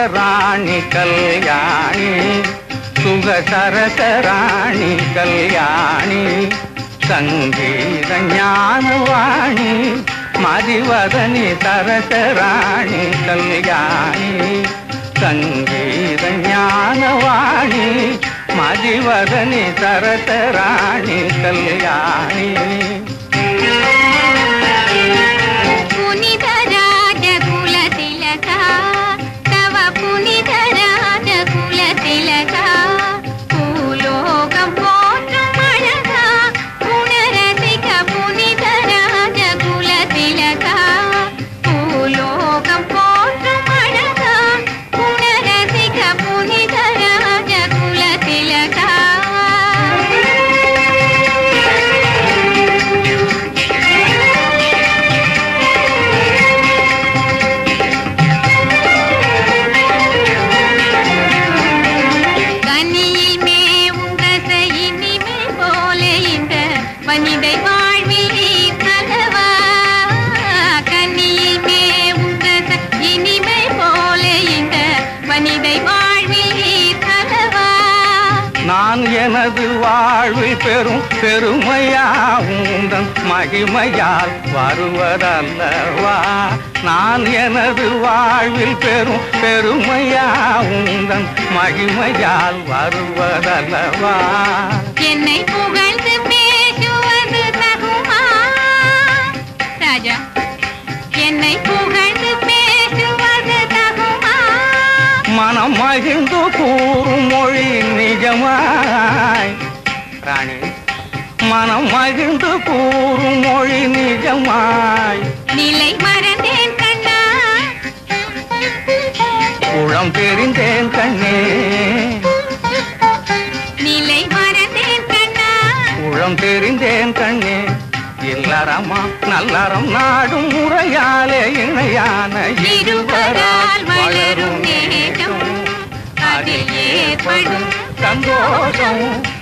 ராணி கல்யாணி சுக சரசராணி கல்யாணி சங்கீத ஞானவாணி மதிவதனி சரசராணி கல்யாணி சங்கீத ஞானவாணி மதிவதனி சரசராணி கல்யாணி புனித ராஜகுல திலகா தவ புனித ராஜகுல திலகா பூலோகம் போற்றும் அழகா குணரசிக புனித ராஜகுல திலகா பூலோகம் போற்றும் அழகா குணரசிக புனித ராஜகுல திலகா கனியில் மேவும் ரச இனிமை போல இந்த மனிதை வாழ்வில் நீ கலவா கனியில் மேவும் ரச இனிமை போல இந்த மனிதை வாழ்வில் நீ கலவா நான் எனது வாழ்வில் பெரும் பெருமையா உந்தன் மகிமையால் வருவதல்லவா நான் எனது வாழ்வில் பெரும் பெருமையா உந்தன் மகிமையால் வருவதல்லவா என்னை புகழ்ந்து பேசுவது தகுமா ராஜா என்னை புகழ்ந்து பேசுவது தகுமா மனம் மகிழ்ந்து கூறும் மொழி நிஜமாய் ராணி மனம் மகிழ்ந்து கூறும் மொழி நிஜமாய் நிலை மறந்தேன் கண்ணா குளம் தெரிந்தேன் கண்ணே நிலை மறந்தேன் கண்ணா குளம் தெரிந்தேன் கண்ணே இல்லறமா நல்லறம் நாடும் முறையாலே இணையான இருவரால் வளரும் நேசம் அதில் ஏற்படும் சந்தோஷம்